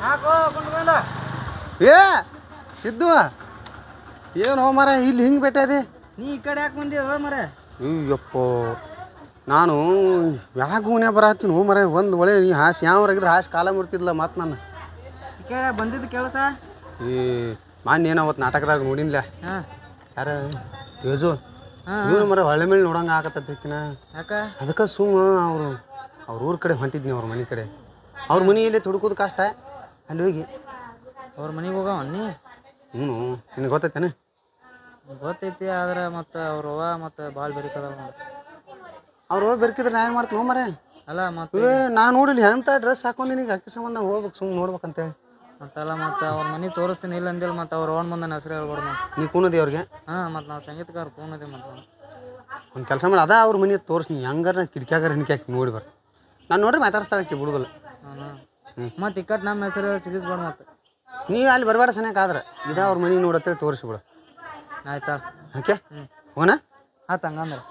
ಹಾಕೋ ಕುಂಡ್ಕೊಂಡ ಏ ಸಿದ್ದು ಏನು ಮರ ಇಲ್ಲಿ ಹಿಂಗೆ ಬೆಟ್ಟದೆ ನೀ ಈ ಕಡೆ ಯಾಕೆ ಬಂದೀವ ಮರ ಅಯ್ಯಪ್ಪೋ ನಾನು ಯಾಕೆ ಹೂನೆ ಬರತ್ತೀನಿ ಹ್ಞೂ ಮರ ಒಂದು ಒಳ್ಳೆ ನೀ ಹಾಸಿ ಯಾವ್ರಾಗಿದ್ರೆ ಹಾಸಿ ಕಾಲ ಮುರ್ತಿದ್ಲ ಮತ್ತು ನಾನು ಈ ಕಡೆ ಬಂದಿದ್ದ ಕೆಲಸ ಈ ಮಾನ್ಯ ಏನೋ ಅವತ್ತು ನಾಟಕದಾಗ ನೋಡಿನ್ಲ ಹಾಂ ಯಾರ ಯೋಜು ಹಾಂ ಇವನು ಮರ ಹೊಳೆ ಮೇಲೆ ನೋಡಂಗೆ ಆಗತ್ತೈತಿನ ಯಾಕ ಅದಕ್ಕೆ ಸುಮ್ಮ ಅವರು ಅವ್ರ ಊರ ಕಡೆ ಹೊಂಟಿದ್ನಿ ಅವ್ರ ಮನೆ ಕಡೆ ಅವ್ರ ಮನೆಯಲ್ಲಿ ತುಡುಕೋದು ಕಷ್ಟ ಅಲ್ಲಿ ಹೋಗಿ ಅವ್ರ ಮನೆಗೆ ಹೋಗವ ನೀ ಹ್ಞೂ ನಿನಗೆ ಗೊತ್ತೈತೇನೆ ಗೊತ್ತೈತಿ ಆದ್ರೆ ಮತ್ತು ಅವ್ರ ಅವ್ವ ಮತ್ತು ಭಾಳ ಬೆರಿಕದಾವ ಅವ್ರು ಹೋಗಿ ಬರ್ಕಿದ್ರೆ ನಾ ಏನು ಮಾಡ್ತೀನಿ ಹ್ಞೂ ಮರೆ ಅಲ್ಲ ಮತ್ತು ಏ ನಾ ನೋಡಿಲ್ಲ ಎಂತ ಡ್ರೆಸ್ ಹಾಕೊಂಡು ನಿನಗೆ ಅಕ್ಕಿ ಸಂಬಂಧ ಹೋಗ್ಬೇಕು ಸುಮ್ಮನೆ ನೋಡ್ಬೇಕಂತೇಳಿ ಮತ್ತಲ್ಲ ಮತ್ತು ಅವ್ರ ಮನೆ ತೋರಿಸ್ತೀನಿ ಇಲ್ಲ ಅಂದಿಲ್ಲ ಮತ್ತು ಅವ್ರ ಓನ್ ಮುಂದೆ ಹೆಸರು ಹೇಳ್ಬಾರ್ದು ನಾವು ನೀ ಕೂನದಿ ಅವ್ರಿಗೆ ಹಾಂ ಮತ್ತು ನಾವು ಸಂಗೀತಗಾರ ಕೂನದಿ ಮತ್ತು ಒಂದು ಕೆಲಸ ಮಾಡಿ ಅದ ಅವ್ರ ಮನೆ ತೋರಿಸಿ ನೀ ಹಂಗಾರ ಕಿಟಕಿಯಾಗಾರ ಹಿಂಗೆ ಹಾಕಿ ನೋಡಿ ಬರ್ ನಾನು ನೋಡ್ರಿ ಮಾತಾಡ್ಸ್ತಾಳೆ ಆಕಿ ಬಿಡುದಿಲ್ಲ ಹಾಂ ಮತ್ತು ಇಕ್ಕಟ್ಟು ನಮ್ಮ ಹೆಸರು ಸಿಗಿಸ್ಬಾರ್ದು ಮತ್ತು ನೀ ಅಲ್ಲಿ ಬರಬೇಡ ಸನೇಕ ಆದ್ರೆ ಇದ ಅವ್ರ ಮನೆ ನೋಡತ್ತೆ ತೋರಿಸ್ಬಿಡು ಆಯ್ತಾ ಓಕೆ ಹೋನ ಆಯ್ತು ಹಂಗಂದ್ರೆ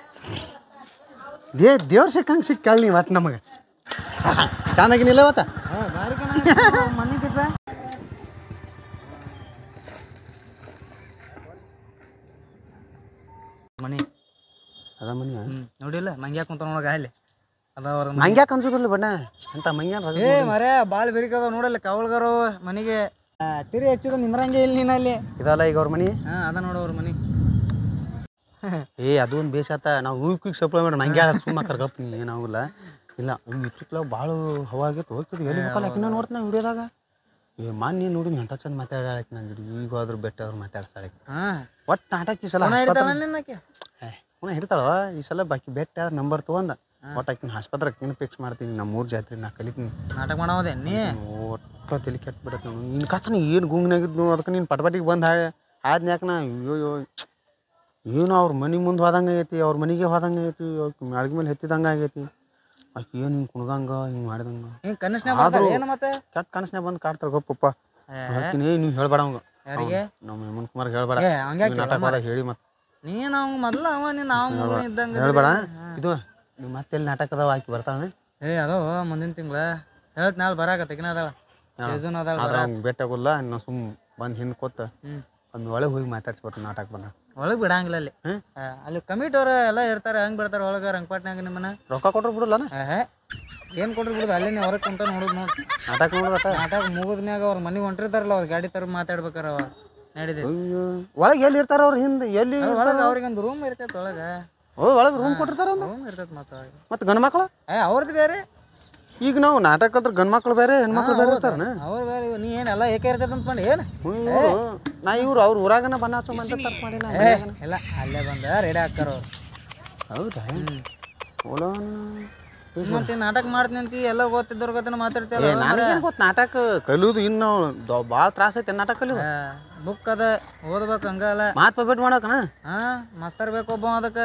ದೇ ದೇವ್ರ ಸಿಕ್ಕಂಗೆ ಸಿಕ್ಕಲ್ ನೀವು ಒಟ್ಟು ನಮಗೆ ಚೆನ್ನಾಗಿ ನಿಲ್ಲವತ್ತ ಏ ಬಾರಿ ಕಣ ಮನೆ ಬಿಟ್ಟ ಮನಿ ಅದ ಮನೆ ಹ್ಮ್ ನೋಡಿಲ್ಲ ಮಂಗ್ಯಾಕ ಕುಂತ ನೋಡಗ ಅಲ್ಲಿ ಅದ ಅವ್ರ ಮನೆ. ಮಂಗ್ಯಾಕ ಅನ್ಸೋದಿಲ್ಲ ಬಣ್ಣ ಅಂತ ಮಂಗ್ಯಾನ ಏ ಮರೆ ಭಾಳ ಬೆರಿಕದ ನೋಡಲ್ಲ ಕಾವಲ್ಗಾರು ಮನೆಗೆ ಆ, ತಿರಿ ಹೆಚ್ಚಿದ ನಿಂದ್ರಂಗೆ ಇಲ್ಲ ನೀನು ಅಲ್ಲಿ ಇದಲ್ಲ ಈಗ ಅವ್ರ ಮನೆ ಹಾ ಅದ ನೋಡು ಅವ್ರ ಮನೆ ಏ ಅದು ಒಂದು ಬೇಷ ಆತ ನಾವು ಹೂವು ಕ್ವಿಕ್ ಸಪ್ಲೈ ಮಾಡಿ ಮಂಗ್ಯ ಸುಮ್ಮ ಕರ್ಗಪ್ ನೀ ಏನಾಗಿಲ್ಲ ಇಲ್ಲ ಇಟ್ಲ ಭಾಳ ಹವಾ ಆಗೈತೆ ಹೋಗ್ತದೆ ಎಲ್ಲಿ ಬೇಕಲ್ಲ ಆಕಿನ ನೋಡ್ತೀನಿ ವಿಡಿಯೋದಾಗ ಏ ಮಾನ್ಯ ನೋಡಿ ಎಂತ ಚಂದ ಮಾತಾಡಾಕಿ ನಂಗೆ ಈಗ ಹೋದ್ರ ಬೆಟ್ಟ ಅವ್ರು ಮಾತಾಡ್ಸಾಳೆ ಹಾ ಒಟ್ಟು ನಾಟಕ ಈ ಸಲ ಪುನಃ ಹಿಡಿತಾಳ ನಿನ್ನಕ್ಕೆ ಪುನಃ ಹಿಡ್ತಾಳ ಈ ಸಲ ಬಾಕಿ ಬೆಟ್ಟ ನಂಬರ್ ತೊಗೊಂಡ ಒಟ್ಟು ಆಕಿನ ಆಸ್ಪತ್ರೆಗೆ ನೀನು ಫಿಕ್ಸ್ ಮಾಡ್ತೀನಿ ನಮ್ಮ ಮೂರು ಜಾತ್ರೆ ನಾ ಕಲಿತೀನಿ ನಾಟಕ ಮಾಡವದೆ ನೀ ಒಟ್ಟು ತಲೆ ಕೆಟ್ಟು ಬಿಡತ್ತೆ ನಾನು ನಿನ್ನ ಕಥನ ಏನು ಗುಂಗ್ನಾಗಿದ್ದು ಅದಕ್ಕೆ ನೀನು ಪಟಪಟಿಗೆ ಬಂದು ಹಾಳೆ ಆದ್ನ್ಯಾಕ ನಾ ಅಯ್ಯೋ ಏನು ಅವ್ರ ಮನೆ ಮುಂದೆ ಹೋದಂಗೆ ಆಗೈತಿ ಅವ್ರ ಮನೆಗೆ ಹೋದಂಗೆ ಆಗೈತಿ ಅಡ್ಗೆ ಮೇಲೆ ಹೆತ್ತಿದಂಗೆ ಆಗೈತಿ ಆಕೆ ಏನು ಹಿಂಗೆ ಕುಣ್ದಂಗ ಹಿಂಗೆ ಮಾಡಿದಂಗ ಹಿಂಗ್ ಕನಸ್ನ್ಯಾಗ ಬರ್ತಾರ ಏನು ಮತ್ತೆ ಕೆಟ್ಟ ಕನಸ್ನ್ಯಾಗ ಬಂದು ಕಾಡ್ತಾರ ಗಪ್ಪಪ್ಪ ಏ, ಹೇಳ್ತೀನಿ ನೀವು ಹೇಳ್ಬೇಡ ಅವಂಗ ಯಾರಿಗೆ ನಮ್ಮ ಹೇಮಂತ್ ಕುಮಾರ್ ಹೇಳ್ಬೇಡ ಏ ಹಂಗ್ಯಾಕೆ ನಾಟಕದಾಗ ಹೇಳಿ ಮತ್ತೆ ನೀನ್ ಅವ್ ಮೊದ್ಲ ಅವ ನೀನ್ ನಾವು ಮಗನ ಇದ್ದಂಗ ಹೇಳ್ಬೇಡ ಇದು ನೀವು ಮತ್ತೆ ಎಲ್ಲಿ ನಾಟಕ ಅದಾವ ಆಕಿ ಬರ್ತಾಳೆ ಏ ಅದೋ ಮುಂದಿನ ತಿಂಗಳ ಹೇಳ್ತ ನಾಳೆ ಬರಾಕ ತೆಗಿನ ಅದಾಳ ಯಜುನ್ ಅದಾಳ ಆದ್ರೆ ಅವ್ನು ಭೇಟಿಯಾಗೋಲ್ಲ ಇನ್ನು ಸುಮ್ ಬಂದು ಹಿಂದೆ ಕೂತ ಹ್ಮ್ ಒಮ್ಮೆ ಒಳಗೆ ಹೋಗಿ ಮಾತಾಡ್ಸ್ಬಿಟ್ಟು ನಾಟಕ ಬಂದ ಒಳಗ್ ಬಿಡಂಗಿಲ್ಲ ಅಲ್ಲಿ ಹ್ಮ್? ಆ, ಅಲ್ಲಿ ಕಮಿಟಿ ಅವ್ರ ಎಲ್ಲ ಇರ್ತಾರ ಹೆಂಗ್ ಬಿಡ್ತಾರ ಒಳಗ ರಂಗಪಾಟ್ನಾಗ ನಿಮ್ಮನ್ನ ರೊಕ್ಕ ಕೊಟ್ರು ಬಿಡಲ್ಲ ಆಹೇ. ಏನ್ ಕೊಡ್ರಿ ಬಿಡುದು ಅಲ್ಲೇ ನೀವು ಹೊರಗೆ ಕುಂತ ನೋಡುದು ನೋಡಿ ನಾಟಕ ನೋಡ್ದಟ ನಾಟಕ ಮುಗಿದ ಮ್ಯಾಗ ಅವ್ರ ಮನೆ ಹೊಂಟಿರ್ತಾರಲ್ಲ ಅವ್ರ ಗಾಡಿ ತರ ಮಾತಾಡ್ಬೇಕಾರ ಅವ ನಡೀತೈತಿ ಅಯ್ಯೋ ಒಳಗೆ ಎಲ್ಲಿ ಇರ್ತಾರ ಅವ್ರು ಹಿಂದೆ ಎಲ್ಲಿ ಒಳಗ ಅವ್ರಿಗೆ ಒಂದು ರೂಮ್ ಇರ್ತೈತಿ ಒಳಗ ಓ ಒಳಗೆ ರೂಮ್ ಕೊಟ್ಟಿರ್ತಾರ ಒಂದು ರೂಮ್ ಇರ್ತೈತಿ ಮತ್ತ ಒಳಗ ಮತ್ತೆ ಗಂಡು ಮಕ್ಳು ಏ ಅವ್ರದ್ದು ಬೇರೆ ಈಗ ನಾವು ನಾಟಕ ಕಲ್ತ್ರ ಗಂಡು ಮಕ್ಳು ಬೇರೆ ಹೆಣ್ಮಕ್ಳು ಬೇರೆ ಇರ್ತಾರನ ಅವ್ರ ಬೇರೆ ಇವ್- ನೀ ಏನ್ ಎಲ್ಲ ಏಕೆ ಇರ್ತೈತಿ ಅಂತ ಮಾಡಿ ಏನ್ ಅಯ್ಯೋ, ನಾ ಇವ್ರು ಅವ್ರ ಊರಾಗನ ಬಣ್ಣ ಹಚ್ಚೋ ಮಂದಿ ತಪ್ಪು ಮಾಡಿಲ್ಲ ಏ ಇಲ್ಲ ಅಲ್ಲೇ ಬಂದ ರೆಡಿ ಹಾಕ್ತಾರ ಅವ್ರು ಹೌದಾ ಹ್ಮ್ ಓಲೋನ್ ಮತ್ತೆ ನಾಟಕ ಮಾಡ್ತೀನಿ ಅಂತ ಎಲ್ಲ ಓದ್ತಿದ್ದವ್ರ ಗತನ ಮಾತಾಡ್ತಿಯಲ್ಲ ನನಗೇನು ಗೊತ್ತು ನಾಟಕ ಕಲಿಯೋದು ಇನ್ನು ಭಾಳ ತ್ರಾಸ ಐತೆ ನಾಟಕ ಕಲಿಯೋದು ಬುಕ್ ಅದ ಓದ್ಬೇಕು ಹಂಗ ಅಲ್ಲ ಮಾತು ಪಬ್ಬಿಟ್ ಮಾಡಕನ ಹಾ ಮಾಸ್ತರ್ ಬೇಕು ಒಬ್ಬ ಅದಕ್ಕ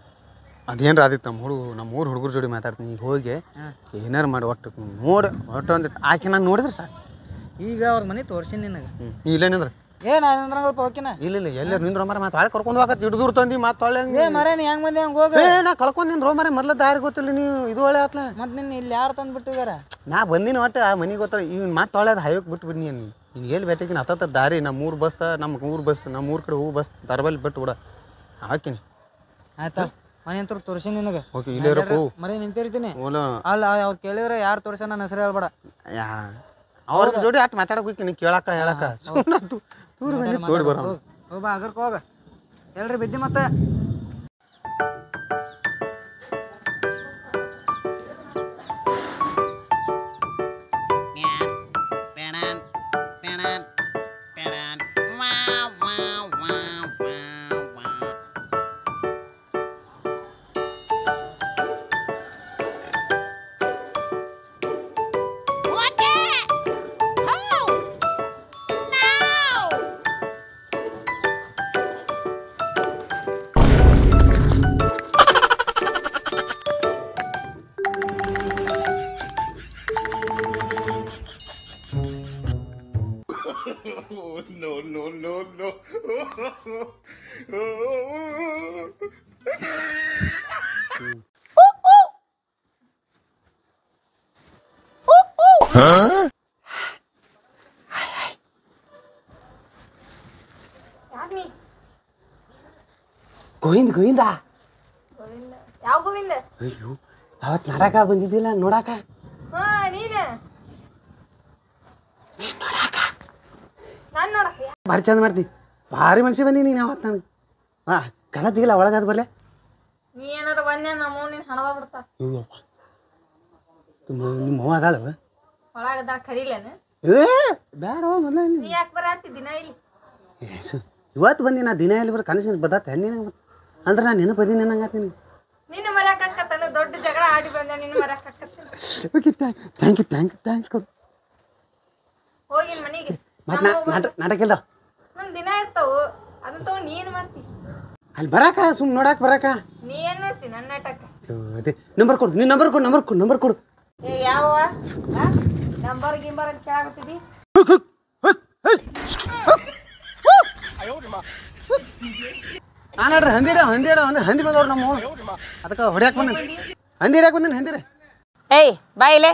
ಅದೇನ್ರ ಆದಿತ್ತು ನಮ್ಮ ಹುಡುಗ ನಮ್ಮ ಊರು ಹುಡುಗರ ಜೋಡಿ ಮಾತಾಡ್ತೀನಿ ಈಗ ಹೋಗಿ ಹಾ. ಏನಾರು ಮಾಡಿ ಒಟ್ಟು ನೋಡಿ ಒಟ್ಟು ಒಂದು ಆಕೆ ನಾನು ನೋಡಿದ್ರೆ ಸಾಕು ಈಗ ಅವ್ರ ಮನೆ ತೋರ್ಸಿನಿ ನಿನಗೆ ಹ್ಞೂ ನೀ ಇಲ್ಲೇ ನಿಂದ್ರ ಏ ನಾನು ಹೋಗಿನ ಇಲ್ಲ ಇಲ್ಲ ಎಲ್ಲರೂ ನಿಂದ್ರ ಮರ ಮತ್ತೆ ಹಾಳೆ ಕರ್ಕೊಂಡು ಹೋಗತ್ತೆ ಹಿಡಿದೂರ್ ತಂದು ಮತ್ತೆ ಹೊಳ್ಳೆ ಏ ಮರ ನೀ ಹೆಂಗ್ ಬಂದಿ ಹಂಗ ಹೋಗ ಏ ನಾ ಕಳ್ಕೊಂಡು ನಿಂದ್ರ ಮರ ಮೊದ್ಲ ದಾರಿ ಗೊತ್ತಿಲ್ಲ ನೀವು ಇದು ಒಳ್ಳೆ ಆತ್ಲ ಮತ್ ನಿನ್ನ ಇಲ್ಲಿ ಯಾರು ತಂದು ಬಿಟ್ಟಿದಾರ ನಾ ಬಂದಿನ ಒಟ್ಟು ಆ ಮನೆಗೆ ಗೊತ್ತಲ್ಲ ಈಗ ಮತ್ತೆ ಹೊಳ್ಳೆದು ಹೈವಕ್ಕೆ ಬಿಟ್ಟು ಬಿಡ್ನಿ ನೀನು ನೀನು ಎಲ್ಲಿ ಬೇಟಿಗಿನ ಹತ್ತತ್ತ ದಾರಿ ನಮ್ಮ ಊರು ಬಸ್ ನಮ್ಮ ಊರು ಬಸ್ ನಮ್ಮ ಊರ ಕಡೆ ಹೂ ಬಸ್ ದರ್ಬಲ್ಲಿ ಬಿಟ್ಟು ಬಿಡ ಹಾಕಿನಿ ಆಯ್ತಾ ಮನೆ ಅಂತ ತೋರ್ಸಿ ನಿನಗೆ ಓಕೆ ಇಲ್ಲೇ ಇರಪ್ಪು ಮನೆ ನಿಂತಿರ್ತೀನಿ ಓಲ ಅಲ್ಲ ಅವ್ರು ಕೇಳಿದ್ರೆ ಯಾರು ತೋರ್ಸ ನನ್ನ ಹೆಸರು ಹೇಳ್ಬೇಡ ಯಾ ಅವ್ರ ಜೋಡಿ ಅಟ್ ಮಾತಾಡಕ್ ಹೋಗ್ತೀನಿ ಕೇಳಕ್ಕ ಹೇಳಕ್ಕ ಸುಮ್ಮನೆ ದೂರ ನೋಡಿ ಬರೋ ಹೋಗ್ ಹೋಗ್ ಬಾ ಅಗರ್ಕ ಹೋಗ ಎಲ್ರಿ ಬಿದ್ದಿ ಮತ್ತೆ ಗೋವಿಂದ ಗೋವಿಂದ ಯಾವ ಗೋವಿಂದ ಅಯ್ಯೋ ಅವತ್ತು ನಾಡಕ ಬಂದಿದ್ದಿಲ್ಲ ನೋಡಾಕ ಹಾ ನೀನ ನಾನ್ ನೋಡಕ್ ಭಾರಿ ಚಂದ ಮಾಡ್ತಿ ಭಾರಿ ಮನುಷ್ಯ ಬಂದಿ ನೀನು ಅವತ್ತು ನನಗೆ ಹಾಂ ಕಲತ್ತಿಗಿಲ್ಲ ಒಳಗಾದ ಬರ್ಲೆ ನೀ ಏನಾರ ಬಂದೆ ನಮ್ಮ ನಿನ್ ಹಣದ ಬಿಡ್ತಾ ಅಯ್ಯಪ್ಪ ನಿಮ್ಮ ನಿಮ್ಮ ಅವ್ವ ಅದಾಳ ಒಳಗದ ಕರೀಲೇನ ಏ ಬೇಡ ಮೊದಲ ನೀ ಯಾಕೆ ಬರತ್ತಿ ದಿನ ಇಲ್ಲಿ ಇವತ್ತು ಬಂದಿ ನಾ ದಿನ ಎಲ್ಲಿ ಬರ ಕನಸಿನ ಬದತ್ತ ಹೆಣ್ಣಿನ ಅಂದ್ರೆ ನಾನು ನೆನಪು ಬಂದಿ ನಂಗೆ ನಿನ್ನ ಮರ್ಯಾಕ ಅಕ್ಕತ್ತಾನ ದೊಡ್ಡ ಜಗಳ ಆಡಿ ಬಂದ ನಿನ್ನ ಮರ್ಯಾಕ ಅಕ್ಕತ್ತ okay thank you thank you thanks ಕೊಡು ಹೋಗಿನ್ ಮನಿಗೆ ಮತ್ತೆ ನಾ ನಾಟಕ ನಾಟಕ ಇಲ್ಲ ನಮ್ ದಿನ ಇರ್ತಾವು ಅದನ್ನ ತಗೊಂಡ್ ನೀ ಏನ್ ಮಾಡ್ತಿ ಅಲ್ಲಿ ಬರಾಕ ಸುಮ್ ನೋಡಾಕ ಬರಾಕ ನೀ ಏನ್ ನೋಡ್ತಿ ನನ್ನ ನಾಟಕ ಅದೇ ನಂಬರ್ ಕೊಡು ನೀನು ನಂಬರ್ ಕೊಡು ನಂಬರ್ ಕೊಡು ನಂಬರ್ ಕೊಡು ಏ ಯಾವ ನಂಬರ್ ಗಿಂಬರ್ ಅಂತ ಕೇಳಾಕತ್ತಿದಿ ಹಾಂ ನೋಡ್ರಿ ಹಂದಿಡ ಹಂದಿಡ ಹಂದಿ ಹಂದಿ ಬಂದವ್ರು ನಮ್ಮ ಅದಕ್ಕೆ ಹೊಡ್ಯಾಕ ಬಂದ ಹಂದಿ ಹಿಡ್ಯಾಕ ಬಂದಿನಿ ಹಂದಿರ ಏಯ್ ಬಾ ಇಲ್ಲೇ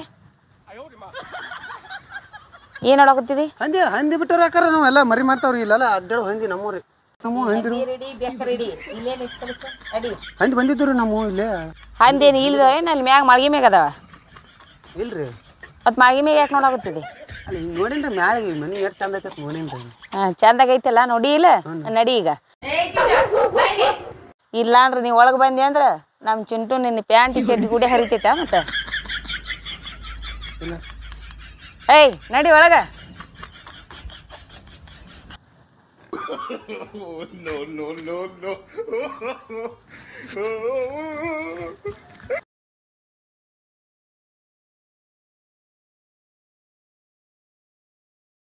ಏನ್ ನೋಡಕತ್ತಿದಿ ಹಂದಿ ಹಂದಿ ಬಿಟ್ಟವ್ರು ಯಾಕಾರ ನಾವೆಲ್ಲ ಮರಿ ಮಾಡ್ತಾವ್ರಿ ಇಲ್ಲೆಲ್ಲ ಅಡ್ಡಾಡು ಹಂದಿ ನಮ್ಮೂರಿ ನಮ್ಮ ಹಂದಿರು ರೆಡಿ ಬೇಕ ರೆಡಿ ಇಲ್ಲೇನ್ ಇಸ್ಕೊಳಕ ಅಡಿ ಹಂದಿ ಬಂದಿದ್ರು ನಮ್ಮ ಇಲ್ಲೇ ಹಂದೇನು ಇಲ್ದ ಏನ್ ಅಲ್ಲಿ ಮ್ಯಾಗ ಮಾಳ್ಗಿ ಮ್ಯಾಗ ಅದಾವ ಇಲ್ರಿ ಮತ್ ಮಾಳ್ಗಿ ಮ್ಯಾಗ ಯಾಕೆ ನೋಡಕತ್ತಿದಿ ಅಲ್ಲಿ ಹಿಂಗೆ ನೋಡೇನ್ರಿ ಮ್ಯಾಗ ಮನೆ ಎಷ್ಟು ಚಂದ ಐತೆ ನೋಡೇನ್ರಿ ಹಾ ಚಂದಾಗ ಐತಲ್ಲ ನೋಡಿ ಇಲ್ಲ ನಡಿ ಈಗ ಇಲ್ಲ ಅಂದ್ರೆ ನೀ ಒಳಗೆ ಬಂದಿ ಅಂದ್ರ ನಮ್ಮ ಚಿಂಟು ನಿನ್ನ ಪ್ಯಾಂಟ್ ಚಡ್ಡಿ ಗುಡಿ ಹರಿತೈತ ಮತ್ತೆ ಏಯ್ ನಡಿ ಒಳಗ no, no, no, no.